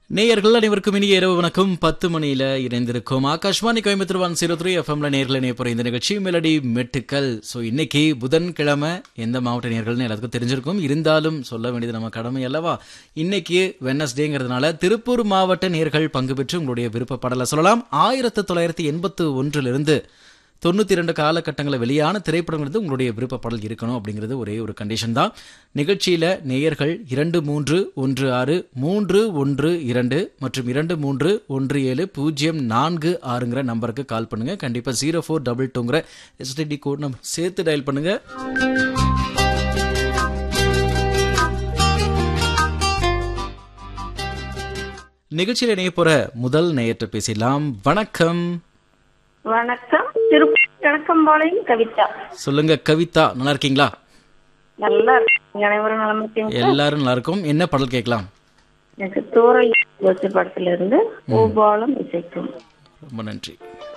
நேயர்கள் அனைவருக்கும் இனிய இரவு வணக்கம் பத்து மணியில இணைந்திருக்கும் Akashvani Coimbatore one zero three எஃப்எம்ல நேரில் இணைய போற இந்த நிகழ்ச்சி மெலடி மெட்டுக்கள் ஸோ இன்னைக்கு புதன்கிழமை எந்த மாவட்ட நேர்கள்னு எல்லாத்துக்கும் தெரிஞ்சிருக்கும் இருந்தாலும் சொல்ல வேண்டியது நம்ம கடமை அல்லவா இன்னைக்கு வெனஸ்டேங்கிறதுனால திருப்பூர் மாவட்ட நேர்கள் பங்கு பெற்று உங்களுடைய விருப்ப பாடலை சொல்லலாம் ஆயிரத்தி தொள்ளாயிரத்தி எண்பத்து ஒன்றிலிருந்து தொண்ணூற்றி ரெண்டு காலகட்டங்களில் வெளியான திரைப்படங்கிறது உங்களுடைய விருப்ப பாடல் இருக்கணும் அப்படிங்கிறது ஒரே ஒரு கண்டிஷன் தான் நிகழ்ச்சியில் நேயர்கள் இரண்டு மூன்று ஒன்று ஆறு மூன்று ஒன்று இரண்டு மற்றும் இரண்டு மூன்று ஒன்று ஏழு பூஜ்ஜியம் நான்கு ஆறுங்கிற நம்பருக்கு கால் பண்ணுங்க கண்டிப்பாக ஜீரோ ஃபோர் டபுள் டூங்கிற எஸ்டிடி கோட் நம்பர் சேர்த்து டயல் பண்ணுங்க நிகழ்ச்சியில் இணைய போற முதல் நேயர்கிட்ட பேசிடலாம் வணக்கம் வணக்கம் திருப்பதி கணக்கம்பாளையம் கவிதா சொல்லுங்க கவிதா நல்லா இருக்கீங்களா நல்லா இருக்கு அனைவரும் நலமா இருக்கீங்க எல்லாரும் நல்லா இருக்கும் என்ன பாடல் கேட்கலாம் எனக்கு தூரல் படத்துல இருந்து பூபாலம் இசைக்கும் ரொம்ப நன்றி